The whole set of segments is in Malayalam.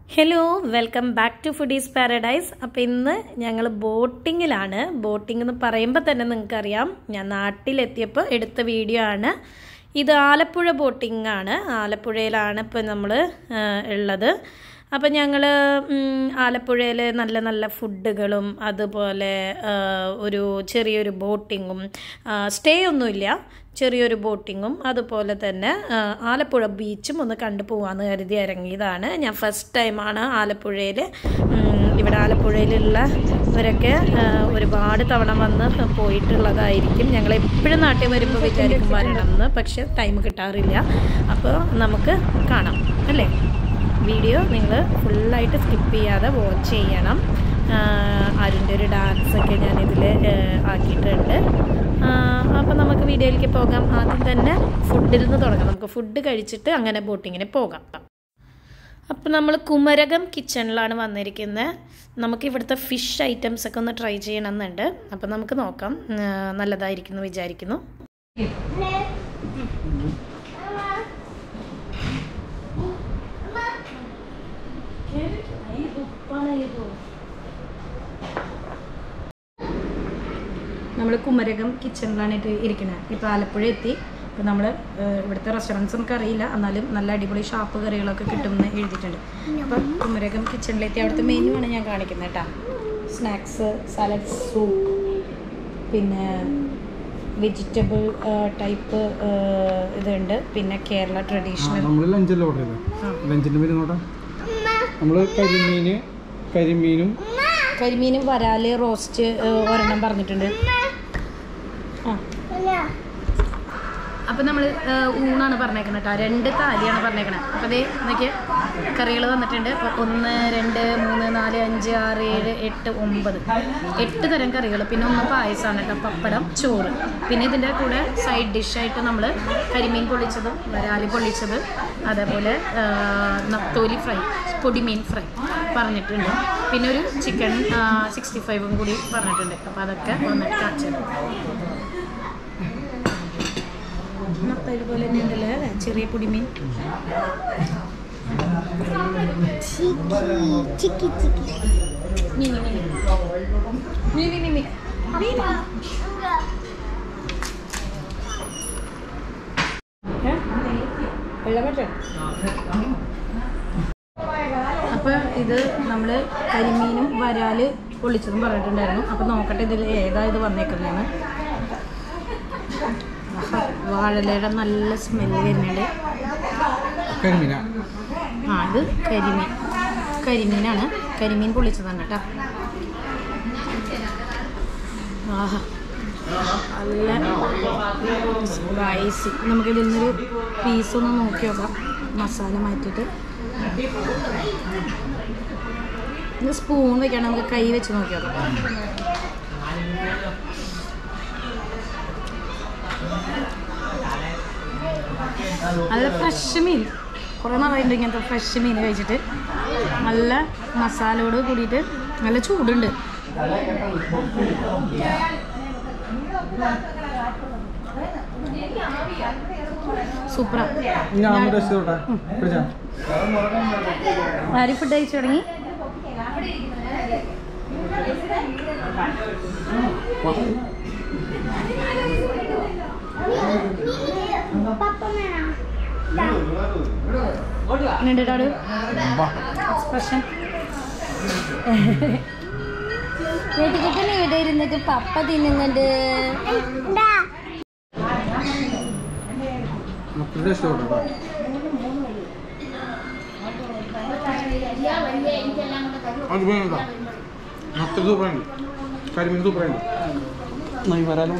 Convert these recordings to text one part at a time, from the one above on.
Hello welcome back to Foodies Paradise അപ്പോൾ ഇന്ന് ഞങ്ങൾ ബോട്ടിങ്ങിലാണ് ബോട്ടിംഗ് എന്ന് പറയുമ്പോൾ തന്നെ നിങ്ങൾക്കറിയാം ഞാൻ നാട്ടിലെത്തിയപ്പോൾ എടുത്ത വീഡിയോ ആണ് ഇത് ആലപ്പുഴ ബോട്ടിംഗ് ആണ് ആലപ്പുഴയിലാണ് ഇപ്പോൾ നമ്മൾ ഉള്ളത് അപ്പം ഞങ്ങൾ ആലപ്പുഴയിൽ നല്ല നല്ല ഫുഡുകളും അതുപോലെ ആ, ഒരു ചെറിയൊരു ബോട്ടിങ്ങും സ്റ്റേ ഒന്നുമില്ല ചെറിയൊരു ബോട്ടിങ്ങും അതുപോലെ തന്നെ ആ, ആലപ്പുഴ ബീച്ചും ഒന്ന് കണ്ടു പോകാമെന്ന് കരുതി ഇറങ്ങിയതാണ് ഞാൻ ഫസ്റ്റ് ടൈമാണ് ആലപ്പുഴയിൽ ഇവിടെ ആലപ്പുഴയിലുള്ള ഇവരൊക്കെ ആ, ഒരുപാട് തവണ വന്ന് പോയിട്ടുള്ളതായിരിക്കും ഞങ്ങൾ എപ്പോഴും നാട്ടിൽ വരുമ്പോൾ വിചാരിക്കും വരണം എന്ന് പക്ഷെ ടൈം കിട്ടാറില്ല അപ്പോൾ നമുക്ക് കാണാം അല്ലേ വീഡിയോ നിങ്ങൾ ഫുള്ളായിട്ട് സ്കിപ്പ് ചെയ്യാതെ വാച്ച് ചെയ്യണം അരുൻ്റെ ഒരു ഡാൻസൊക്കെ ഞാനിതിൽ ആക്കിയിട്ടുണ്ട് അപ്പോൾ നമുക്ക് വീഡിയോയിലേക്ക് പോകാം ആദ്യം തന്നെ ഫുഡിൽ നിന്ന് തുടങ്ങാം നമുക്ക് ഫുഡ് കഴിച്ചിട്ട് അങ്ങനെ ബോട്ടിങ്ങിന് പോകാം അപ്പോൾ നമ്മൾ കുമരകം കിച്ചണിലാണ് വന്നിരിക്കുന്നത് നമുക്ക് ഇവിടുത്തെ ഫിഷ് ഐറ്റംസ് ഒക്കെ ഒന്ന് ട്രൈ ചെയ്യണമെന്നുണ്ട് അപ്പോൾ നമുക്ക് നോക്കാം ആ, നല്ലതായിരിക്കുന്നു വിചാരിക്കുന്നു നമ്മൾ കുമരകം കിച്ചണിലാണ് ഇത് ഇരിക്കുന്നത് ഇപ്പോൾ ആലപ്പുഴ എത്തി ഇപ്പോൾ നമ്മൾ ഇവിടുത്തെ റെസ്റ്റോറൻറ്റ്സ് നമുക്ക് അറിയില്ല എന്നാലും നല്ല അടിപൊളി ഷാപ്പ് കറികളൊക്കെ കിട്ടുമെന്ന് എഴുതിയിട്ടുണ്ട് അപ്പോൾ കുമരകം കിച്ചണിലെത്തി അവിടുത്തെ മെനു ആണ് ഞാൻ കാണിക്കുന്നത് കേട്ടോ സ്നാക്സ് സാലഡ് സൂപ്പ് പിന്നെ വെജിറ്റബിൾ ടൈപ്പ് ഇതുണ്ട് പിന്നെ കേരള ട്രഡീഷണൽ നമ്മൾ ലഞ്ചല്ലേ ഓർഡർ ചെയ്തത് ലഞ്ചിന്റെ പേര് നോട്ടാ നമ്മൾ കരിമീന് കരിമീനും കരിമീനും വരാല് റോസ്റ്റ് ഒരെണ്ണം പറഞ്ഞിട്ടുണ്ട് ആ അപ്പം നമ്മൾ ഊണാണ് പറഞ്ഞേക്കുന്നത് കേട്ടോ രണ്ട് താലിയാണ് പറഞ്ഞേക്കണത് അപ്പോൾ അതേ നോക്കിയ കറികൾ വന്നിട്ടുണ്ട് അപ്പോൾ ഒന്ന് രണ്ട് മൂന്ന് നാല് അഞ്ച് ആറ് ഏഴ് എട്ട് ഒമ്പത് എട്ട് തരം കറികൾ പിന്നെ ഒന്ന് പായസമാണ് കേട്ടോ പപ്പടം ചോറ് പിന്നെ ഇതിൻ്റെ കൂടെ സൈഡ് ഡിഷായിട്ട് നമ്മൾ കരിമീൻ പൊള്ളിച്ചതും വരാലി പൊള്ളിച്ചത് അതേപോലെ ആ, നത്തോലി ഫ്രൈ പൊടിമീൻ ഫ്രൈ പറഞ്ഞിട്ടുണ്ട് പിന്നെ ഒരു ചിക്കൻ സിക്സ്റ്റി ഫൈവും കൂടി പറഞ്ഞിട്ടുണ്ട് അപ്പോൾ അതൊക്കെ വന്നിട്ട് കാണിച്ചു നത്തോലി പോലെ തന്നെ ഉണ്ടല്ലോ അല്ലേ ചെറിയ പൊടിമീൻ ചിക്കി ചിക്കി മിനി മിനി മിനി മിനി മിനി വെള്ളമറ്റം അപ്പോൾ ഇത് നമ്മൾ കരിമീനും വരാല് പൊള്ളിച്ചതും പറഞ്ഞിട്ടുണ്ടായിരുന്നു അപ്പോൾ നോക്കട്ടെ ഇതിൽ ഏതാ ഇത് വന്നേക്കുന്നതെന്ന് ആഹാ, വാഴലയുടെ നല്ല സ്മെല്ല് വരുന്നുണ്ട് കരിമീനാ ആ ഇത് കരിമീൻ കരിമീനാണ് കരിമീൻ പൊള്ളിച്ചതാണ് കേട്ടോ ആഹാ നല്ല സ്പൈസി നമുക്കിതിൽ നിന്നൊരു പീസ് ഒന്ന് നോക്കി നോക്കാം മസാല മാറ്റിയിട്ട് ഇത് സ്പൂൺ വെക്കണം നമുക്ക് കൈ വെച്ച് നോക്കി നോക്കാം നല്ല ഫ്രഷ് മീൻ കുറേ നാളായിട്ടുണ്ട് ഇങ്ങനത്തെ ഫ്രഷ് മീൻ കഴിച്ചിട്ട് നല്ല മസാലയോട് കൂടിയിട്ട് നല്ല ചൂടുണ്ട് സൂപ്പറാ ഞാൻ ടേസ്റ്റ് ചെയ്തോട്ടെ പിടിച്ചാ ആര് ഫുഡ് കഴിച്ചു തുടങ്ങി പപ്പ വേണം എങ്ങനെയുണ്ടാട് എക്സ്പ്രഷൻ വെട്ടിക്കിട്ടൻ ഇവിടെ ഇരുന്നിട്ട് പപ്പ തിന്നുന്നുണ്ട് മൊത്തം ടേസ്റ്റ് ചെയ്തോട്ടെ അത് വേണ്ട മൊത്തം സൂപ്പറുണ്ട് കരിമീൻ സൂപ്പറുണ്ട് നൈ വരാലോ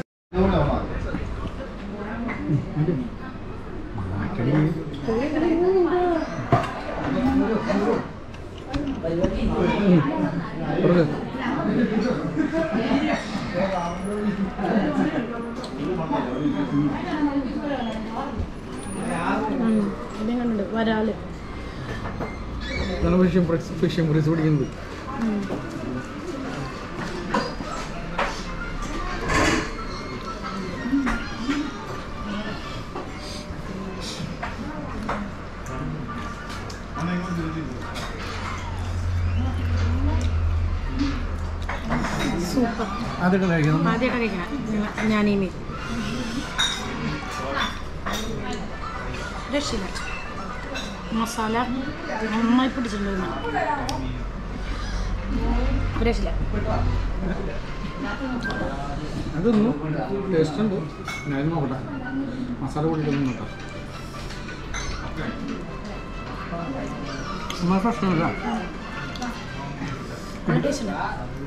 ഇതും കണ്ടുണ്ട് വരാല് ഫിഷിംഗ് ഫിഷിംഗ് ഫ്രീസ് പിടിക്കുന്നത് സൂപ്പർ ആദ്യമായിട്ട് കഴിക്കണം ആദ്യമായിട്ട് കഴിക്കണം ഞാനിനി രക്ഷില്ല മസാല നന്നായി പിടിച്ചിട്ടുണ്ട് രക്ഷില്ല അതൊന്നും ടേസ്റ്റ് ഉണ്ട് ഞാൻ നോക്കട്ടെ മസാല പൊടിയിട്ടൊന്നും നോക്കാം നമ്മൾ പ്രശ്നമില്ല ടേസ്റ്റ് ഉണ്ട്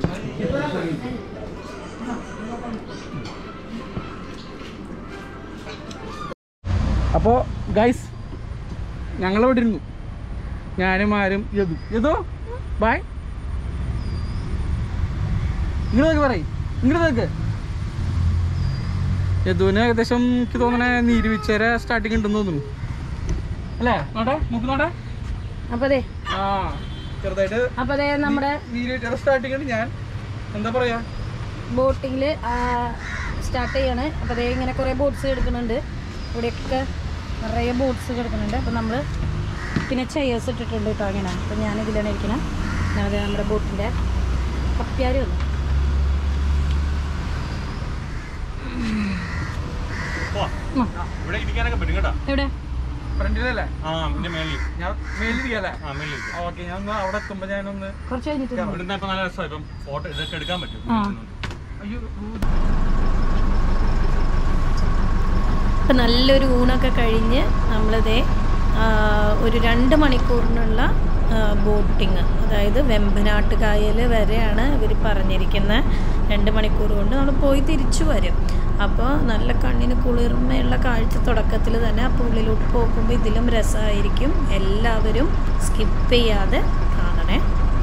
അപ്പോൾ ഗൈസ് ഞങ്ങളിവിടെ ഇരുന്നു ഞാനും ആരും യദു യദു ബായ് ഇങ്ങോട്ട് നോക്കി പറയും ഇങ്ങോട്ട് നോക്ക് യദുവിന് ഏകദേശം എനിക്ക് തോന്നണേ നീരുവിച്ചര സ്റ്റാർട്ടിങ് ഉണ്ടെന്ന് തോന്നുന്നു അല്ലേ നോട്ടെ മുക്ക് നോട്ടെ അപ്പോൾ അതെ ആ ചെറുതായിട്ട് അപ്പോൾ അതെ നമ്മുടെ നീരുവിച്ചര സ്റ്റാർട്ടിങ് ഉണ്ട് ഞാൻ എന്താ പറയാ ബോട്ടിങ്ങിൽ സ്റ്റാർട്ട് ചെയ്യാണ് അപ്പോൾ അതേ ഇങ്ങനെ കുറേ ബോട്ട്സ് കിടക്കുന്നുണ്ട് ഇവിടെയൊക്കെ നിറയെ ബോട്ട്സ് കിടക്കുന്നുണ്ട് അപ്പോൾ നമ്മൾ പിന്നെ ചെയേഴ്സ് ഇട്ടിട്ടുണ്ട് കേട്ടോ അങ്ങനെ അപ്പോൾ ഞാൻ ഇതിലാണ് ഇരിക്കണം അതെ നമ്മുടെ ബോട്ടിൻ്റെ കപ്പ്യാർ വന്നു ഇവിടെ ഇരിക്കാനൊക്കെ പറ്റും കേട്ടോ എവിടെ ഫ്രണ്ടിലല്ലേ ആ ഇതിന്റെ മേളിൽ ഞാൻ മേലിരിക്കല്ലേ ആ മേളിൽ ഓക്കെ ഞാൻ ഒന്ന് അവിടെ എത്തുമ്പോൾ ഞാനൊന്ന് കുറച്ച് കഴിഞ്ഞിട്ട് ഇവിടുന്ന് ഇപ്പൊ നല്ല രസമാണ് ഇപ്പം ഫോട്ടോ ഇതൊക്കെ എടുക്കാൻ പറ്റും ആ. അയ്യോ ഇപ്പം നല്ലൊരു ഊണൊക്കെ കഴിഞ്ഞ് നമ്മളിതേ ആ, ഒരു രണ്ട് മണിക്കൂറിനുള്ള ബോട്ടിങ് അതായത് വെമ്പനാട്ട് കായൽ വരെയാണ് ഇവർ പറഞ്ഞിരിക്കുന്നത് രണ്ട് മണിക്കൂർ കൊണ്ട് നമ്മൾ പോയി തിരിച്ചു വരും അപ്പോൾ നല്ല കണ്ണിന് കുളിർമയുള്ള കാഴ്ച തുടക്കത്തിൽ തന്നെ അപ്പോൾ ഉള്ളിലോട്ട് പോകുമ്പോൾ ഇതിലും രസമായിരിക്കും എല്ലാവരും സ്കിപ്പ് ചെയ്യാതെ കാണണേ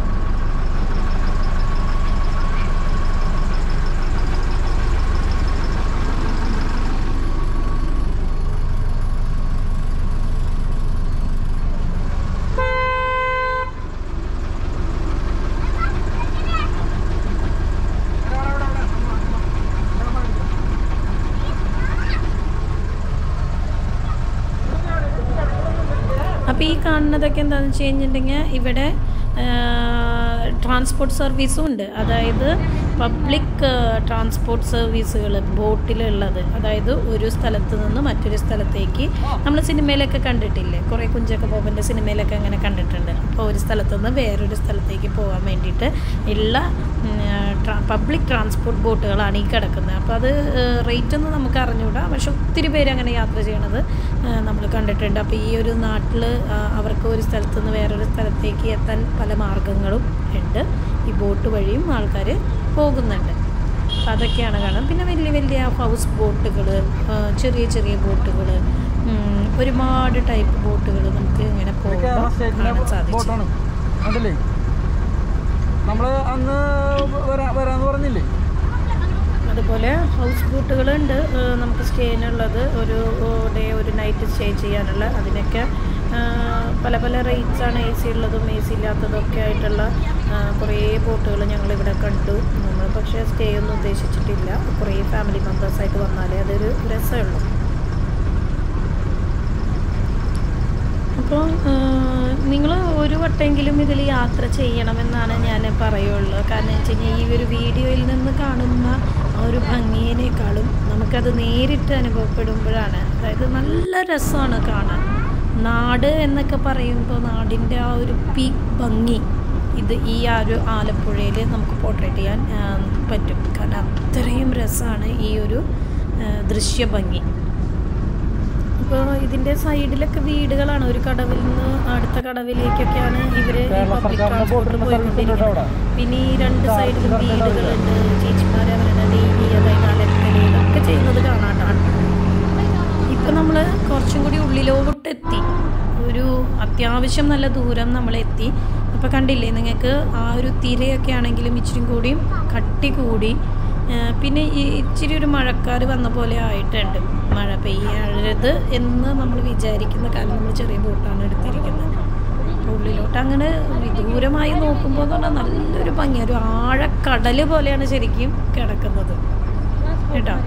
അപ്പോൾ ഈ കാണുന്നതൊക്കെ എന്താണെന്ന് വെച്ച് കഴിഞ്ഞിട്ടുണ്ടെങ്കിൽ ഇവിടെ ട്രാൻസ്പോർട്ട് സർവീസും ഉണ്ട് അതായത് പബ്ലിക് ട്രാൻസ്പോർട്ട് സർവീസുകൾ ബോട്ടിലുള്ളത് അതായത് ഒരു സ്ഥലത്ത് നിന്ന് മറ്റൊരു സ്ഥലത്തേക്ക് നമ്മൾ സിനിമയിലൊക്കെ കണ്ടിട്ടില്ലേ കുറേ കുഞ്ചൊക്കെ ബോബൻ്റെ സിനിമയിലൊക്കെ അങ്ങനെ കണ്ടിട്ടുണ്ട് അപ്പോൾ ഒരു സ്ഥലത്ത് നിന്ന് വേറൊരു സ്ഥലത്തേക്ക് പോകാൻ വേണ്ടിയിട്ട് ഉള്ള പബ്ലിക് ട്രാൻസ്പോർട്ട് ബോട്ടുകളാണ് ഈ കിടക്കുന്നത് അപ്പോൾ അത് റേറ്റ് ഒന്നും നമുക്ക് അറിഞ്ഞുകൂടാ പക്ഷെ ഒത്തിരി പേര് അങ്ങനെ യാത്ര ചെയ്യണത് നമ്മൾ കണ്ടിട്ടുണ്ട് അപ്പോൾ ഈ ഒരു നാട്ടിൽ അവർക്ക് ഒരു സ്ഥലത്ത് നിന്ന് വേറൊരു സ്ഥലത്തേക്ക് എത്താൻ പല മാർഗങ്ങളും ഉണ്ട് ഈ ബോട്ട് വഴിയും ആൾക്കാർ പോകുന്നുണ്ട് അപ്പോൾ അതൊക്കെയാണ് കാണാം പിന്നെ വലിയ വലിയ ഹൗസ് ബോട്ടുകൾ ചെറിയ ചെറിയ ബോട്ടുകൾ ഒരുപാട് ടൈപ്പ് ബോട്ടുകൾ നമുക്ക് ഇങ്ങനെ പോകുമ്പോൾ കാണാൻ സാധിച്ചു ബോട്ടാണ് അതല്ലേ നമ്മള് അന്ന് വരാ വരാന്ന് പറഞ്ഞില്ലേ അതുപോലെ ഹൗസ് ബോട്ടുകളുണ്ട് ഏഹ് നമുക്ക് സ്റ്റേനുള്ളത് ഒരു ഡേ ഒരു നൈറ്റ് സ്റ്റേ ചെയ്യാനുള്ള അതിനൊക്കെ ആഹ് പല പല റേറ്റ്സ് ആണ് എ സി ഉള്ളതും എ സി ഇല്ലാത്തതും ഒക്കെ ആയിട്ടുള്ള ആഹ് കുറേ ബോട്ടുകൾ ഞങ്ങളിവിടെ കണ്ടു നമ്മൾ പക്ഷേ സ്റ്റേ ഒന്നും ഉദ്ദേശിച്ചിട്ടില്ല കുറേ ഫാമിലി മെമ്പേഴ്സായിട്ട് വന്നാലേ അതൊരു രസമുള്ളൂ അപ്പോൾ നിങ്ങൾ ഒരു വട്ടമെങ്കിലും ഇതിൽ യാത്ര ചെയ്യണമെന്നാണ് ഞാൻ പറയുള്ളൂ കാരണം വെച്ച് കഴിഞ്ഞാൽ ഈ ഒരു വീഡിയോയിൽ നിന്ന് കാണുന്ന ആ ഒരു ഭംഗിയേക്കാളും നമുക്കത് നേരിട്ട് അനുഭവപ്പെടുമ്പോഴാണ് അതായത് നല്ല രസമാണ് കാണാൻ നാട് എന്നൊക്കെ പറയുമ്പോൾ നാടിൻ്റെ ആ ഒരു പീക്ക് ഭംഗി ഇത് ഈ ആ ഒരു ആലപ്പുഴയിൽ നമുക്ക് പോർട്രേറ്റ് ചെയ്യാൻ ആ, പറ്റും കാരണം അത്രയും രസമാണ് ഈ ഒരു ആ, ദൃശ്യഭംഗി ഇപ്പോൾ ഇതിന്റെ സൈഡിലൊക്കെ വീടുകളാണ് ഒരു കടവിൽ നിന്ന് അടുത്ത കടവിലേക്കൊക്കെയാണ് ഇവര് ഈ കേരള പബ്ലിക് സർക്കാരിന്റെ ട്രാൻസ്പോർട്ടിൽ ബോട്ടിന്റെ സർവീസ് ഉണ്ട് പോയിക്കൊണ്ടിരിക്കുന്നത് അവിടെ. പിന്നെ ഈ രണ്ട് സൈഡിലും വീടുകളുണ്ട് ചേച്ചിമാർ അവരുടെ ഡെയിലി അതായത് അലക്കല് ഇതൊക്കെ ചെയ്യുന്നത് കാണാട്ടാണ് ഇപ്പൊ നമ്മള് കുറച്ചും കൂടി ഉള്ളിലോട്ട് എത്തി ഒരു അത്യാവശ്യം നല്ല ദൂരം നമ്മൾ എത്തി അപ്പൊ കണ്ടില്ലേ നിങ്ങൾക്ക് ആ ഒരു തിരയൊക്കെ ആണെങ്കിലും ഇച്ചിരി കൂടിയും കട്ടി കൂടി ആ, പിന്നെ ഈ ഇച്ചിരി ഒരു മഴക്കാർ വന്ന പോലെ ആയിട്ടുണ്ട് മഴ പെയ്യരുത് എന്ന് നമ്മൾ വിചാരിക്കുന്ന കാലം നമ്മൾ ചെറിയ ബോട്ടാണ് എടുത്തിരിക്കുന്നത് ഉള്ളിലോട്ട് അങ്ങനെ വിദൂരമായി നോക്കുമ്പോൾ എന്ന് പറഞ്ഞാൽ നല്ലൊരു ഭംഗി ഒരു ആഴക്കടൽ പോലെയാണ് ശരിക്കും കിടക്കുന്നത് കേട്ടോ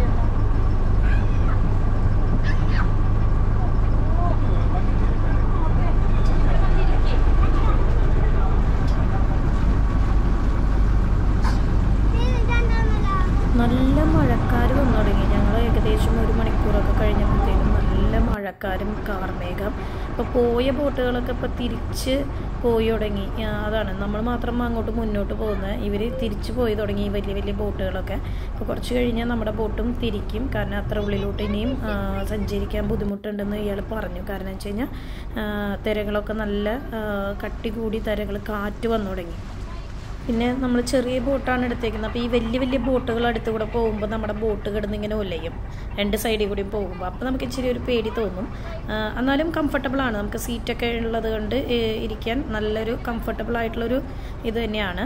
ഇപ്പോൾ പോയ ബോട്ടുകളൊക്കെ ഇപ്പോൾ തിരിച്ച് പോയി തുടങ്ങി ആ, അതാണ് നമ്മൾ മാത്രം അങ്ങോട്ട് മുന്നോട്ട് പോകുന്നത് ഇവർ തിരിച്ച് പോയി തുടങ്ങി ഈ വലിയ വലിയ ബോട്ടുകളൊക്കെ അപ്പോൾ കുറച്ച് കഴിഞ്ഞാൽ നമ്മുടെ ബോട്ടും തിരിക്കും കാരണം അത്ര ഉള്ളിലോട്ട് ഇനിയും ആ, സഞ്ചരിക്കാൻ ബുദ്ധിമുട്ടുണ്ടെന്ന് ഇയാൾ പറഞ്ഞു കാരണം വെച്ച് കഴിഞ്ഞാൽ ആ, തിരകളൊക്കെ നല്ല ആ, കട്ടി കൂടി തിരകൾ കാറ്റ് വന്നു തുടങ്ങി പിന്നെ നമ്മൾ ചെറിയ ബോട്ടാണ് എടുത്തേക്കുന്നത് അപ്പോൾ ഈ വലിയ വലിയ ബോട്ടുകൾ അടുത്ത് കൂടെ പോകുമ്പോൾ നമ്മുടെ ബോട്ട് കിടന്ന് ഇങ്ങനെ ഒലയും രണ്ട് സൈഡിൽ കൂടിയും പോകുമ്പോൾ അപ്പോൾ നമുക്ക് ഇച്ചിരി ഒരു പേടി തോന്നും ആ, എന്നാലും കംഫർട്ടബിൾ ആണ് നമുക്ക് സീറ്റൊക്കെ ഉള്ളത് കൊണ്ട് ഏ, ഇരിക്കാൻ നല്ലൊരു കംഫർട്ടബിൾ ആയിട്ടുള്ളൊരു ഇത് തന്നെയാണ്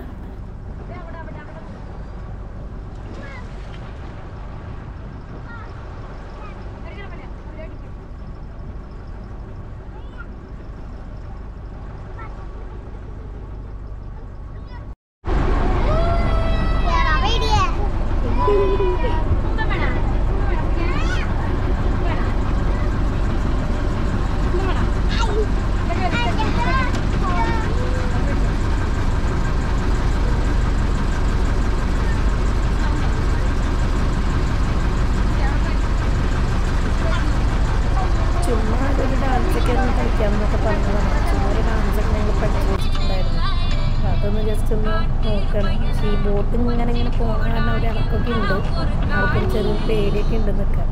ചുമ്മാ ഒരു ഡാൻസൊക്കെ ഒന്ന് കളിക്കാമെന്നൊക്കെ പറഞ്ഞതാണ് ചുമ്മാ ഒരു ഡാൻസൊക്കെ ഞങ്ങൾ പഠിച്ചു വെച്ചിട്ടുണ്ടായിരുന്നു അപ്പോൾ അതൊന്ന് ജസ്റ്റ് ഒന്ന് നോക്കണം പക്ഷേ ഈ ബോട്ട് ഇങ്ങനെ ഇങ്ങനെ പോകാൻ കാരണം ഒരു ഇളക്കൊക്കെ ഉണ്ട് ആൾക്കൊരു ചെറിയ പേടിയൊക്കെ ഉണ്ട് നിൽക്കാൻ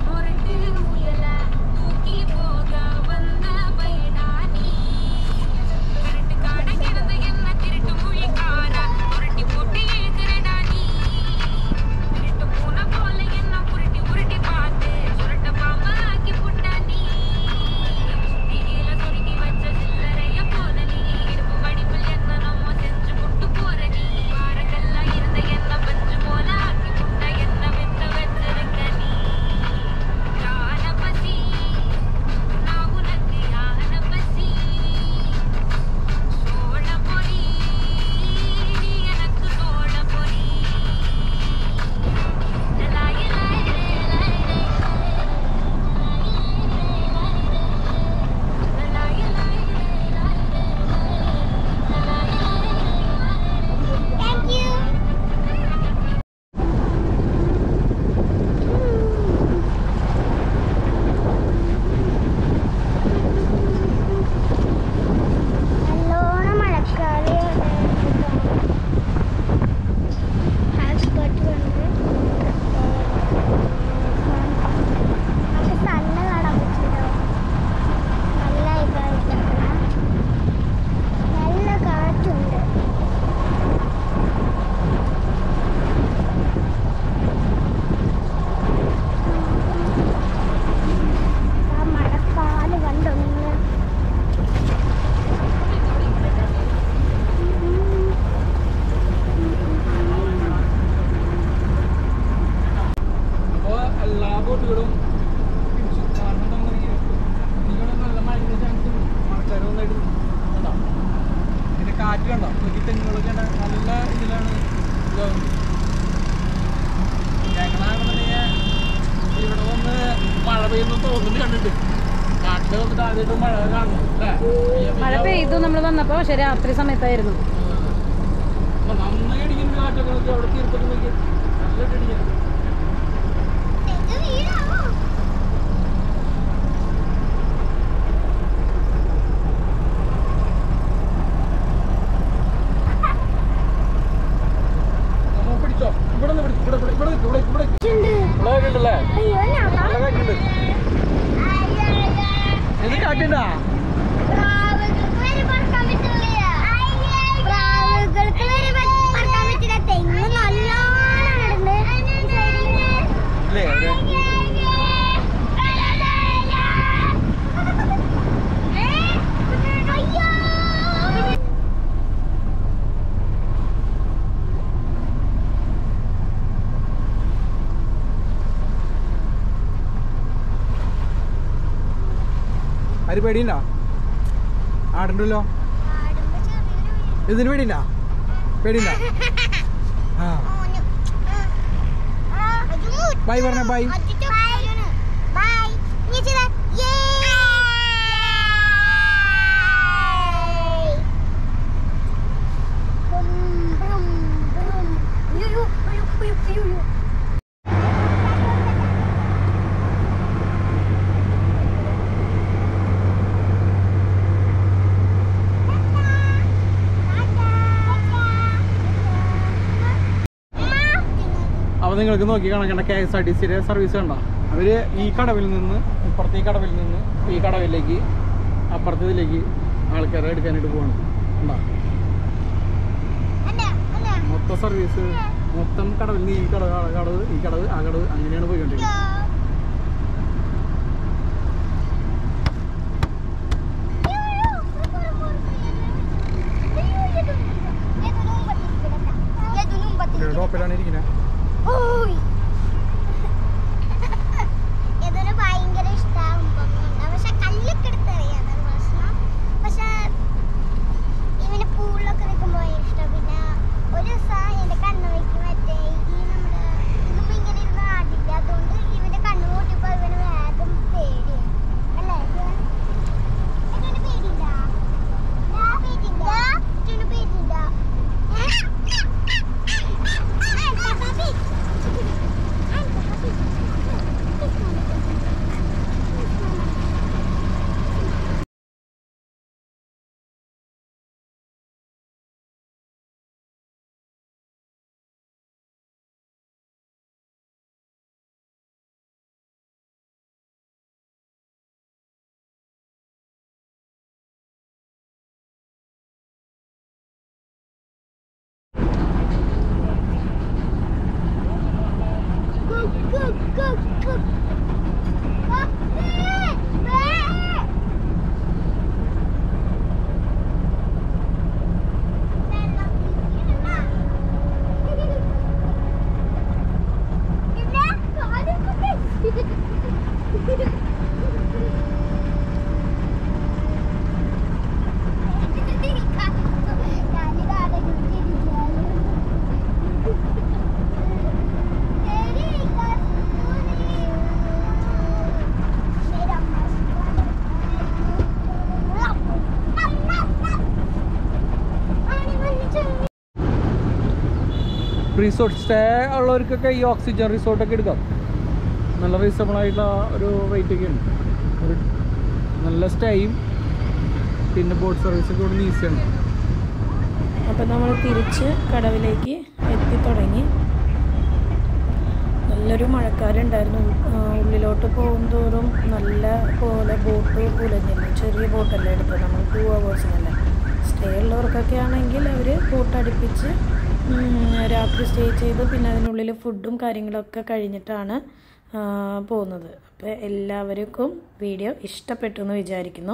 നല്ലോണം മഴക്കാറ് ഹൗസ് ബോട്ട് കൊണ്ട് നമുക്ക് സണ്ണ് കാണാൻ പറ്റുമോ നല്ല ഇതായിട്ടാണ് നല്ല കാറ്റുണ്ട് ആ മഴക്കാല് കണ്ടൊന്ന് അപ്പോൾ എല്ലാ ബോട്ടുകളും പിടിച്ചു കാരണം നമ്മളിങ്ങനെ ഇവിടെ നല്ല മഴയുടെ ചാൻസ് മഴക്കാർ വന്നായിട്ട് കണ്ടോ ഇതിന്റെ കാറ്റ് കണ്ടോ നോക്കി തെങ്ങുകളൊക്കെ ഉണ്ട്. നല്ല ഇതിലാണ് ഇതാവുന്നത് ഞങ്ങളാണെന്നുണ്ടെങ്കിൽ ഇവിടെ വന്ന് മഴ പെയ്യുന്നു തോന്നുന്നു കണ്ടിട്ട് നാട്ടിൽ വന്നിട്ട് ആദ്യമായിട്ട് മഴ കാണുന്നു അല്ലേ മഴ പെയ്തു നമ്മൾ വന്നപ്പോ പക്ഷെ രാത്രി സമയത്തായിരുന്നു അപ്പൊ നന്നായി അടിക്കുന്ന കാറ്റൊക്കെ നോക്കി അവിടെ തീർപ്പൊക്കെ നോക്കി നല്ലതായിട്ട് അടിക്കുന്നത് ഇത് വീടാവോ നമ്മ പിടിച്ചോ ഇവിടെ നിന്ന് പിടിച്ചു ഇവിടെ ഇവിടെ ഇവിടെ നിൽക്ക്, ഇവിടെ ഇവിടെ നിൽക്ക്. ഇവിടെ കാറ്റുണ്ടല്ലേ അയ്യോ ഞാൻ നല്ല കാറ്റുണ്ട് ഇത് കാറ്റുണ്ടാ പ്രാവുകൾക്ക് വരെ പറക്കാൻ പറ്റില്ല പ്രാവുകൾക്ക് വരെ പറക്കാൻ പറ്റില്ല തെങ്ങ് നല്ലോണം ഉണ്ട് ഇല്ലേ ഒരു അയ്യോ ആര് പേടിയുണ്ടോ ആടുണ്ടല്ലോ ഇതിന് പേടിയില്ല പേടിയില്ല ആ ബൈ പറഞ്ഞ ബൈ ബൈ നീ ചെയ്ത അപ്പോൾ നിങ്ങൾക്ക് നോക്കി കണക്കേണ്ട കെ എസ് ആർ ടി സിയുടെ സർവീസ് കണ്ട അവർ ഈ കടവിൽ നിന്ന് ഇപ്പുറത്തെ ഈ കടവിൽ നിന്ന് ഈ കടവിലേക്ക് അപ്പുറത്തെ ഇതിലേക്ക് ആൾക്കാരെ എടുക്കാനായിട്ട് പോകണം കണ്ടാ അല്ല അല്ല മൊത്തം സർവീസ് മൊത്തം കടവിൽ നിന്ന് ഈ കടവ് ആ കടവ് ഈ കടവ് ആ കടവ് അങ്ങനെയാണ് പോയിക്കൊണ്ടിരിക്കുന്നത് ടോപ്പിലാണ് ഇരിക്കുന്നത് ഇതൊരു ഭയങ്കര ഇഷ്ടമാകുമ്പോ പക്ഷെ കല്ലൊക്കെ എടുത്തറിയാം പ്രശ്നം പക്ഷെ ഇവന് പൂളിലൊക്കെ നിൽക്കുമ്പോൾ ഇഷ്ടം പിന്നെ ഒരു ദിവസം എന്റെ കണ്ണ് വയ്ക്ക് മറ്റേ ഈ നമ്മുടെ ഇതിപ്പോ ഇങ്ങനെ ഇരുന്ന് ആടില്ല അതുകൊണ്ട് ഇവന്റെ കണ്ണ് കൂട്ടിപ്പോ ഇവന് വേഗം പേടിയായി അല്ലേ ഇവൻ? ഇവന് പേടിയില്ല ദാ പേടിയില്ല ഇവന് പേടിയില്ല ഏ? ആ, ബാബി. ആ, ബാബി. Cook, cook, cook, cook. Resort stay ഉള്ളവർക്കൊക്കെ ഈ ഓക്സിജൻ റിസോർട്ടൊക്കെ എടുക്കാം നല്ല റീസണബിൾ ആയിട്ടുള്ള ഒരു റേറ്റ് ഒക്കെ ഉണ്ട് ഒരു നല്ല സ്റ്റേയും പിന്നെ ബോട്ട് സർവീസൊക്കെ ഇവിടെ ഈസിയാണ് അപ്പം നമ്മൾ തിരിച്ച് കടവിലേക്ക് എത്തി തുടങ്ങി നല്ലൊരു മഴക്കാരുണ്ടായിരുന്നു ആ, ഉള്ളിലോട്ട് പോകും തോറും നല്ല പോലെ ബോട്ട് കുലഞ്ഞിരുന്നു ചെറിയ ബോട്ടല്ലേ എടുത്തത് നമ്മൾ ടു അവേഴ്സിനല്ല സ്റ്റേ ഉള്ളവർക്കൊക്കെ ആണെങ്കിൽ അവർ ബോട്ട് അടുപ്പിച്ച് ഉം, രാത്രി സ്റ്റേ ചെയ്ത് പിന്നെ അതിനുള്ളിൽ ഫുഡും കാര്യങ്ങളൊക്കെ കഴിഞ്ഞിട്ടാണ് ആ, പോകുന്നത് അപ്പോൾ എല്ലാവർക്കും വീഡിയോ ഇഷ്ടപ്പെട്ടു എന്ന് വിചാരിക്കുന്നു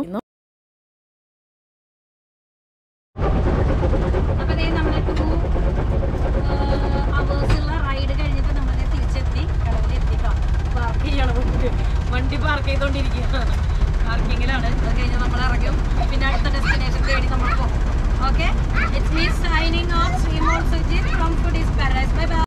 അപ്പോൾ ദേ നമ്മുടെ ടു അവേഴ്സുള്ള റൈഡ് കഴിഞ്ഞിട്ട് നമ്മൾ തിരിച്ചെത്തി കടലിലെത്തിട്ടോ പാർക്ക് ചെയ്യണം വണ്ടി. വണ്ടി പാർക്ക് ചെയ്തുകൊണ്ടിരിക്കുക പാർക്കിങ്ങിലാണ് അത് കഴിഞ്ഞ് നമ്മൾ ഇറങ്ങും പിന്നെ അടുത്ത ഡെസ്റ്റിനേഷൻ തേടി നമ്മൾ പോകും okay it's me signing off Sreemol Sujith from Foodies Paradise bye by